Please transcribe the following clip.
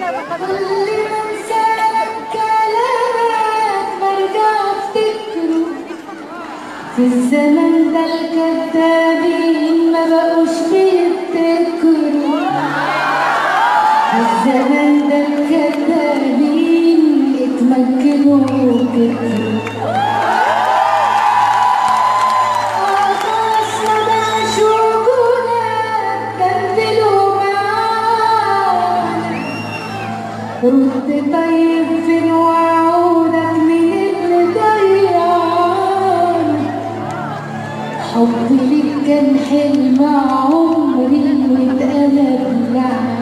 اللي منسالك كلامك برجع افتكره في الزمن ده الكذابين ما بقوش بيفتكروا في الزمن ده الكذابين اتمكنوا وكتروا خلاص ما بقاش وجودك كملوا معانا رد طيب فين وعودك مين اللي ضيعنا حبي ليك كان حلم عمري واتقلب لعنة